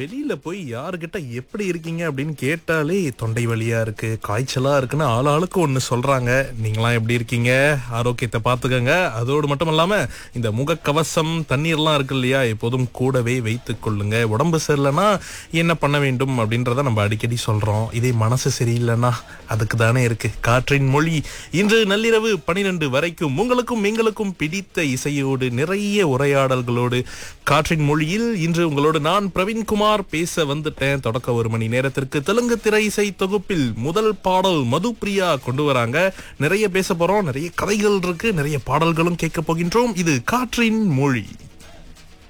வெளியில போய் யாருக்கிட்ட எப்படி இருக்கீங்க அப்படின்னு கேட்டாலே தொண்டை வலியா இருக்கு காய்ச்சலா இருக்குன்னு ஆளாளுக்கு ஒண்ணு சொல்றாங்க நீங்களாம் எப்படி இருக்கீங்க ஆரோக்கியத்தை பார்த்துக்கங்க அதோடு மட்டும் இல்லாம இந்த முகக்கவசம் தண்ணீர்லாம் இருக்கு இல்லையா எப்போதும் கூடவே வைத்துக் கொள்ளுங்க உடம்பு சரியில்லைன்னா என்ன பண்ண வேண்டும் அப்படின்றத நம்ம அடிக்கடி சொல்றோம் இதே மனசு சரியில்லைன்னா அதுக்கு தானே இருக்கு காற்றின் மொழி இன்று நள்ளிரவு பனிரெண்டு வரைக்கும் உங்களுக்கும் எங்களுக்கும் பிடித்த இசையோடு நிறைய உரையாடல்களோடு காற்றின் மொழியில் இன்று உங்களோடு நான் பிரவீன்குமார் பேச வந்துட்டேன் தொடக்க ஒரு மணி நேரத்திற்கு தெலுங்கு திரை இசை தொகுப்பில் முதல் பாடல் மதுப்பிரியா கொண்டு வராங்க நிறைய பேச போறோம் நிறைய கதைகள் இருக்கு நிறைய பாடல்களும் கேட்க போகின்றோம் இது காற்றின் மொழி